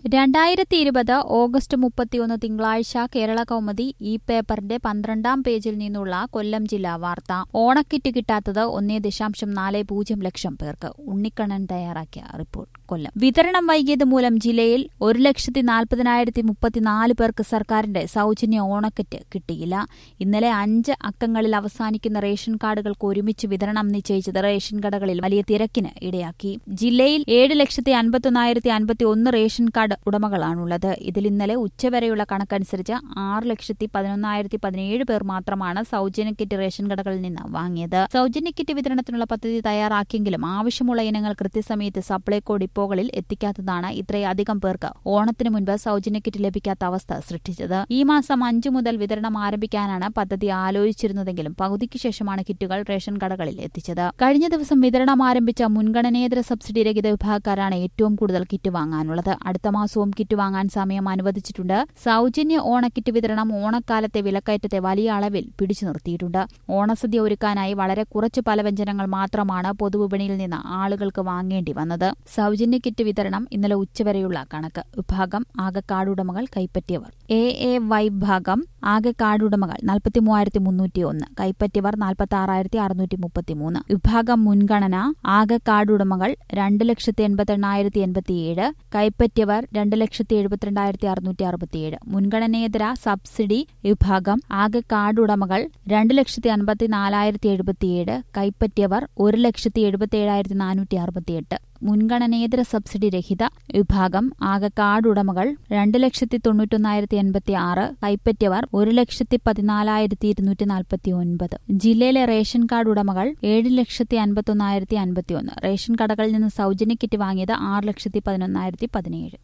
രണ്ടായിരത്തി ഇരുപത് ഓഗസ്റ്റ് മുപ്പത്തിയൊന്ന് തിങ്കളാഴ്ച കേരള കൗമുദി ഈ പേപ്പറിന്റെ പന്ത്രണ്ടാം പേജിൽ നിന്നുള്ള കൊല്ലം ജില്ലാ വാർത്ത ഓണക്കിറ്റ് കിട്ടാത്തത് ഒന്നേ ദശാംശം നാല് പൂജ്യം ലക്ഷം പേർക്ക് ഉണ്ണിക്കണ്ണൻ തയ്യാറാക്കിയ റിപ്പോർട്ട് കൊല്ലം വിതരണം വൈകിയത് മൂലം ജില്ലയിൽ ഒരു ലക്ഷത്തി നാൽപ്പതിനായിരത്തി മുപ്പത്തിനാല് പേർക്ക് സർക്കാരിന്റെ സൗജന്യ ഓണക്കിറ്റ് കിട്ടിയില്ല ഇന്നലെ അഞ്ച് അക്കങ്ങളിൽ അവസാനിക്കുന്ന റേഷൻ കാർഡുകൾക്ക് ഒരുമിച്ച് വിതരണം നിശ്ചയിച്ചത് റേഷൻ കടകളിൽ വലിയ തിരക്കിന് ഇടയാക്കി ജില്ലയിൽ ഏഴ് ലക്ഷത്തി അൻപത്തൊന്നായിരത്തി അൻപത്തി ഒന്ന് റേഷൻ കാർഡ് ഉടമകളാണുള്ളത് ഇതിൽ ഇന്നലെ ഉച്ചവരെയുള്ള കണക്കനുസരിച്ച് ആറ് ലക്ഷത്തി പതിനൊന്നായിരത്തി പതിനേഴ് പേർ മാത്രമാണ് സൗജന്യ കിറ്റ് റേഷൻ കടകളിൽ നിന്ന് വാങ്ങിയത് സൗജന്യ കിറ്റ് വിതരണത്തിനുള്ള പദ്ധതി തയ്യാറാക്കിയെങ്കിലും ആവശ്യമുള്ള ഇനങ്ങൾ കൃത്യസമയത്ത് സപ്ലൈകോ ഡിപ്പോകളിൽ എത്തിക്കാത്തതാണ് ഇത്രയധികം പേർക്ക് ഓണത്തിന് മുൻപ് സൗജന്യ കിറ്റ് ലഭിക്കാത്ത അവസ്ഥ സൃഷ്ടിച്ചത് ഈ മാസം അഞ്ചു മുതൽ വിതരണം ആരംഭിക്കാനാണ് പദ്ധതി ആലോചിച്ചിരുന്നതെങ്കിലും പകുതിക്ക് ശേഷമാണ് കിറ്റുകൾ റേഷൻ കടകളിൽ എത്തിച്ചത് കഴിഞ്ഞ ദിവസം വിതരണം ആരംഭിച്ച മുൻഗണനേതര സബ്സിഡി രഹിത വിഭാഗക്കാരാണ് ഏറ്റവും കൂടുതൽ കിറ്റ് വാങ്ങാനുള്ളത് അടുത്ത മാസവും കിറ്റ് വാങ്ങാൻ സമയം അനുവദിച്ചിട്ടുണ്ട് സൗജന്യ ഓണക്കിറ്റ് വിതരണം ഓണക്കാലത്തെ വിലക്കയറ്റത്തെ വലിയ അളവിൽ പിടിച്ചു നിർത്തിയിട്ടുണ്ട് ഓണസദ്യ ഒരുക്കാനായി വളരെ കുറച്ച് പലവ്യഞ്ജനങ്ങൾ മാത്രമാണ് പൊതുവിപണിയിൽ നിന്ന് ആളുകൾക്ക് വാങ്ങേണ്ടി വന്നത് സൗജന്യ കിറ്റ് വിതരണം ഇന്നലെ ഉച്ചവരെയുള്ള കണക്ക് വിഭാഗം ആകെ കാർഡുടമകൾ കൈപ്പറ്റിയവർ എ എ വൈ ഭാഗം ആകെ കാർഡുടമകൾ നാൽപ്പത്തി മൂവായിരത്തി മുന്നൂറ്റി ഒന്ന് കൈപ്പറ്റിയവർ നാൽപ്പത്തി ആറായിരത്തി അറുന്നൂറ്റി മുപ്പത്തിമൂന്ന് വിഭാഗം മുൻഗണന ആകെ കാർഡുടമകൾ രണ്ട് ലക്ഷത്തി എൺപത്തി എണ്ണായിരത്തി എൺപത്തിയേഴ് കൈപ്പറ്റിയവർ രണ്ട് ലക്ഷത്തി എഴുപത്തിരണ്ടായിരത്തി അറുന്നൂറ്റി അറുപത്തിയേഴ് മുൻഗണനേതര സബ്സിഡി വിഭാഗം ആകെ കാർഡ് ഉടമകൾ രണ്ട് ലക്ഷത്തി അൻപത്തി നാലായിരത്തി എഴുപത്തിയേഴ് കൈപ്പറ്റിയവർ ഒരു ലക്ഷത്തി എഴുപത്തി ഏഴായിരത്തി നാനൂറ്റി അറുപത്തിയെട്ട് മുൻഗണനേതര സബ്സിഡി രഹിത വിഭാഗം ആകെ കാർഡ് ഉടമകൾ രണ്ട് ലക്ഷത്തി തൊണ്ണൂറ്റൊന്നായിരത്തി എൺപത്തി ആറ് കൈപ്പറ്റിയവർ ഒരു ലക്ഷത്തി പതിനാലായിരത്തി ഇരുന്നൂറ്റി നാൽപ്പത്തി ഒൻപത് ജില്ലയിലെ റേഷൻ കാർഡ് ഉടമകൾ ഏഴ് ലക്ഷത്തി അൻപത്തൊന്നായിരത്തി അൻപത്തിയൊന്ന് റേഷൻ കടകളിൽ നിന്ന് സൗജന്യ കിറ്റ് വാങ്ങിയത് ആറ് ലക്ഷത്തി പതിനൊന്നായിരത്തി പതിനേഴ്